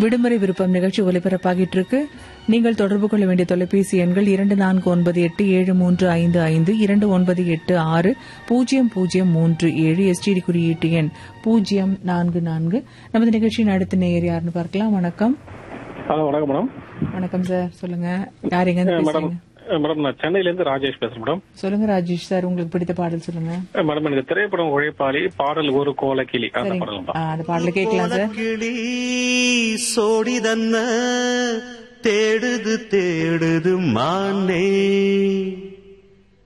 விடுமுறை விருப்பம் நிகழ்ச்சி ஒலிபரப்பாகிட்டு இருக்கு நீங்கள் தொடர்பு கொள்ள வேண்டிய தொலைபேசி எண்கள் இரண்டு நான்கு ஒன்பது எட்டு ஏழு மூன்று ஐந்து ஐந்து இரண்டு ஒன்பது எட்டு ஆறு பூஜ்ஜியம் பூஜ்ஜியம் மூன்று ஏழு எஸ்டிடி குறியீட்டு எண் பூஜ்ஜியம் நான்கு நான்கு நமது நிகழ்ச்சியின் அடுத்த நேயர் யாருன்னு பார்க்கலாம் வணக்கம் ஹலோ வணக்கம் மேடம் வணக்கம் சார் சொல்லுங்க யார் எங்க இருந்து மேடம் பேசுறீங்க மேடம் நான் சென்னையில இருந்து ராஜேஷ் பேசுறேன் மேடம் சொல்லுங்க ராஜேஷ் சார் உங்களுக்கு பிடித்த பாடல் சொல்லுங்க மேடம் எனக்கு திரைப்படம் உழைப்பாளி பாடல் ஒரு கோலக்கிளி அந்த சரிங்க. படம் ஆ, அந்த பாடல கேட்கலாம் சார் கிளி சோடிதன்ன தேடுது தேடுது மானே